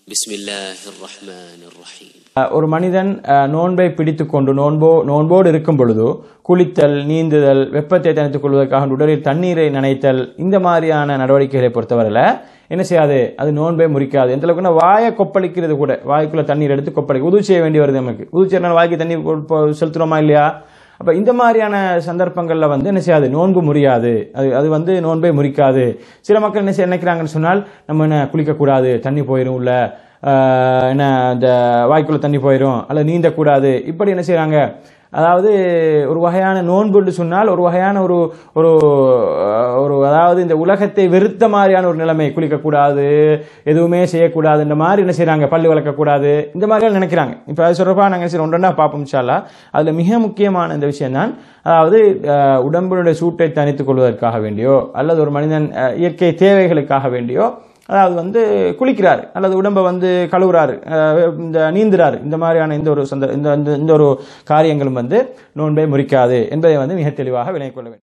بسم الله الرحمن الرحيم அஹ் ஒரு மனிதன் அஹ், நோன்பை பிடித்துக்கொண்டு நோன்போ நோன்போடு இருக்கும் பொழுது குளித்தல் நீந்துதல் வெப்பத்தை தணித்துக் கொள்வதற்காக உடலில் தண்ணீரை நனைத்தல் இந்த மாதிரியான நடவடிக்கைகளை பொறுத்தவரையில் என்ன செய்யாது அது நோன்பை முறிக்காது எந்த அளவுக்குன்னா வாயை கொப்பளிக்கிறது கூட வாய்க்குள்ள தண்ணீர் எடுத்து கொப்பளிக்க உதவி செய்ய வேண்டி வருது நமக்கு உதவி செய்யறனால வாய்க்கு தண்ணீர் கொ- கொ- செலுத்துறோமா இல்லையா அப்ப இந்த மாதிரியான சந்தர்ப்பங்கள்ல வந்து என்ன செய்யாது நோன்பு முறியாது அது அது வந்து நோன்பை முறிக்காது சில மக்கள் என்ன செய்ய நினைக்கிறாங்கன்னு சொன்னால் நம்ம என்ன குளிக்கக்கூடாது தண்ணி போயிடும் உள்ள ஆஹ், என்ன இந்த வாய்க்குள்ள தண்ணி போயிடும் அல்லது நீந்தக்கூடாது இப்படி என்ன செய்றாங்க அதாவது ஒரு வகையான நோன்புன்னு சொன்னால் ஒரு வகையான ஒரு ஒரு அஹ், ஒரு அதாவது இந்த உலகத்தை வெறுத்த மாதிரியான ஒரு நிலைமை குளிக்கக்கூடாது எதுவுமே செய்யக்கூடாது இந்த மாதிரி என்ன செய்றாங்க பல்லு வளர்க்கக்கூடாது இந்த மாதிரி நினைக்கிறாங்க இப்போ அது சொல்றப்பா நாங்கள் சரி ஒன்றா பார்ப்போம் இன்ஷால்லா அதில் மிக முக்கியமான இந்த விஷயம் தான் அதாவது அஹ், உடம்பினுடைய சூட்டை தணித்துக் கொள்வதற்காக வேண்டியோ அல்லது ஒரு மனிதன் அஹ், இயற்கை தேவைகளுக்காக வேண்டியோ அதாவது வந்து குளிக்கிறார் அல்லது உடம்பை வந்து கழுவுறாரு அஹ் இந்த நீந்துறாரு இந்த மாதிரியான இந்த ஒரு சந்த இந்த இந்த- இந்த ஒரு காரியங்களும் வந்து நோன்பை முறிக்காது என்பதை வந்து மிக தெளிவாக விளங்கிக் கொள்ள வேண்டும்